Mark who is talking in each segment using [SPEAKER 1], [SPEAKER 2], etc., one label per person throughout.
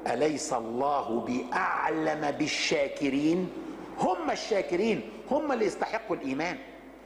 [SPEAKER 1] اليس الله باعلم بالشاكرين هم الشاكرين هم اللي يستحقوا الايمان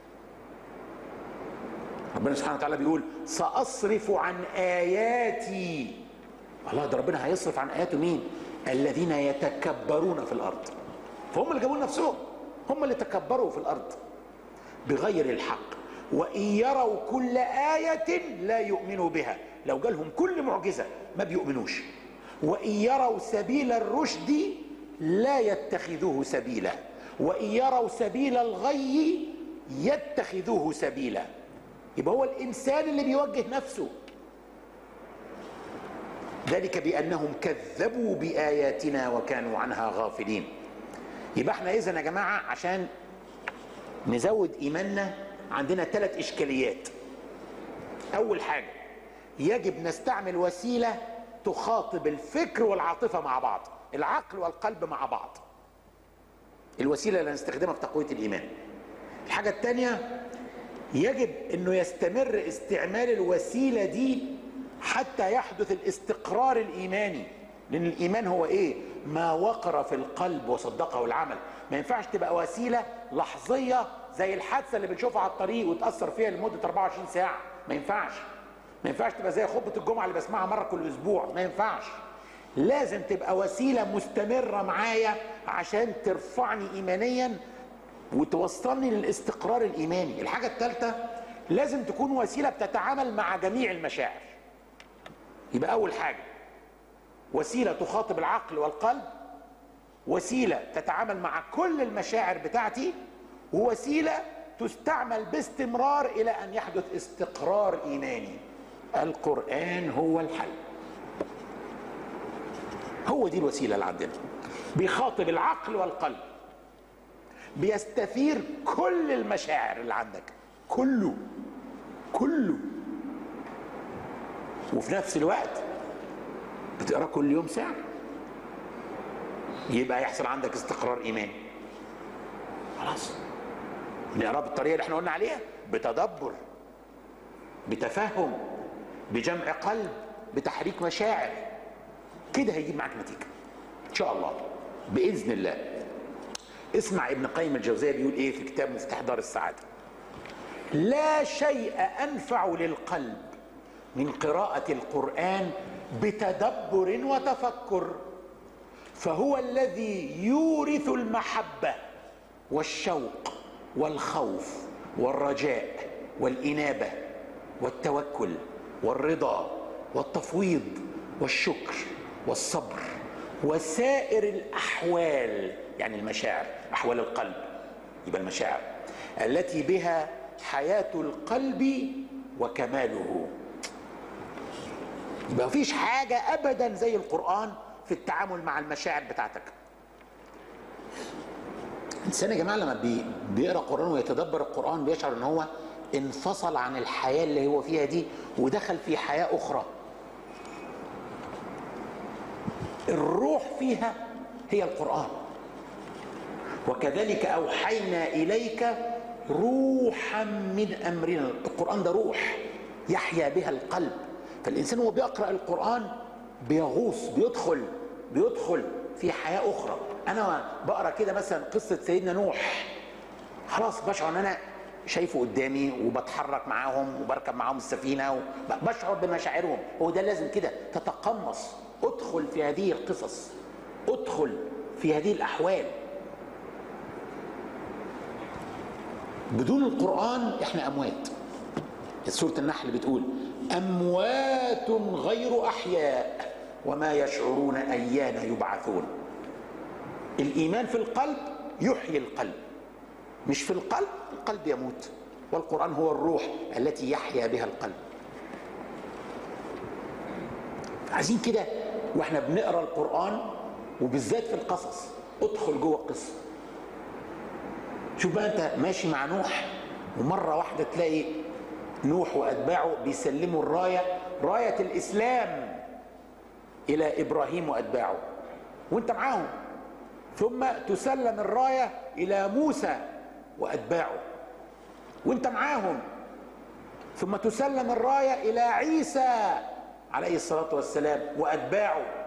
[SPEAKER 1] ربنا سبحانه وتعالى بيقول ساصرف عن اياتي الله ده ربنا هيصرف عن اياته مين الذين يتكبرون في الارض فهم اللي جابوا نفسهم هم اللي تكبروا في الارض بغير الحق وان يروا كل ايه لا يؤمنوا بها لو جالهم كل معجزه ما بيؤمنوش وان يروا سبيل الرشد لا يتخذوه سبيلا وان يروا سبيل الغي يتخذوه سبيلا يبقى هو الانسان اللي بيوجه نفسه ذلك بانهم كذبوا باياتنا وكانوا عنها غافلين يبقى احنا اذا يا جماعه عشان نزود ايماننا عندنا ثلاث اشكاليات اول حاجه يجب نستعمل وسيله تخاطب الفكر والعاطفه مع بعض العقل والقلب مع بعض الوسيله اللي هنستخدمها في تقويه الايمان الحاجه الثانيه يجب انه يستمر استعمال الوسيله دي حتى يحدث الاستقرار الايماني لان الايمان هو ايه ما وقر في القلب وصدقه العمل ما ينفعش تبقى وسيله لحظيه زي الحادثه اللي بنشوفها على الطريق وتاثر فيها لمده 24 ساعه ما ينفعش ما ينفعش تبقى زي خطبه الجمعه اللي بسمعها مره كل اسبوع ما ينفعش لازم تبقى وسيله مستمره معايا عشان ترفعني ايمانيا وتوصلني للاستقرار الايماني الحاجه الثالثه لازم تكون وسيله بتتعامل مع جميع المشاعر يبقى اول حاجه وسيله تخاطب العقل والقلب وسيله تتعامل مع كل المشاعر بتاعتي ووسيله تستعمل باستمرار الى ان يحدث استقرار ايماني القران هو الحل هو دي الوسيله اللي عندنا بيخاطب العقل والقلب بيستثير كل المشاعر اللي عندك كله كله وفي نفس الوقت بتقرا كل يوم ساعه يبقى يحصل عندك استقرار ايماني خلاص نقرا بالطريقه اللي احنا قلنا عليها بتدبر بتفهم بجمع قلب بتحريك مشاعر كده هيجيب معاك نتيجه ان شاء الله باذن الله اسمع ابن قيم الجوزيه بيقول ايه في كتاب مفتاح دار السعاده لا شيء انفع للقلب من قراءه القران بتدبر وتفكر فهو الذي يورث المحبه والشوق والخوف والرجاء والانابه والتوكل والرضا والتفويض والشكر والصبر وسائر الاحوال يعني المشاعر احوال القلب يبقى المشاعر التي بها حياه القلب وكماله يبقى مفيش حاجه ابدا زي القران في التعامل مع المشاعر بتاعتك الانسان يا جماعه لما بي بيقرا قران ويتدبر القران بيشعر ان هو انفصل عن الحياه اللي هو فيها دي ودخل في حياه اخرى الروح فيها هي القران وكذلك اوحينا اليك روحا من امرنا القران ده روح يحيا بها القلب فالانسان وهو بيقرا القران بيغوص بيدخل بيدخل في حياه اخرى انا بقرا كده مثلا قصه سيدنا نوح خلاص بشعر ان انا شايفه قدامي وبتحرك معاهم وبركب معاهم السفينه وبشعر بمشاعرهم هو ده لازم كده تتقمص ادخل في هذه القصص ادخل في هذه الاحوال بدون القران احنا اموات سوره النحل بتقول اموات غير احياء وما يشعرون ايان يبعثون الايمان في القلب يحيي القلب مش في القلب القلب يموت والقران هو الروح التي يحيا بها القلب عايزين كده واحنا بنقرا القران وبالذات في القصص ادخل جوه القصه شوف بقى انت ماشي مع نوح ومره واحده تلاقي نوح واتباعه بيسلموا الرايه رايه الاسلام الى ابراهيم واتباعه وانت معاهم ثم تسلم الرايه الى موسى واتباعه وانت معاهم ثم تسلم الرايه الى عيسى عليه الصلاه والسلام واتباعه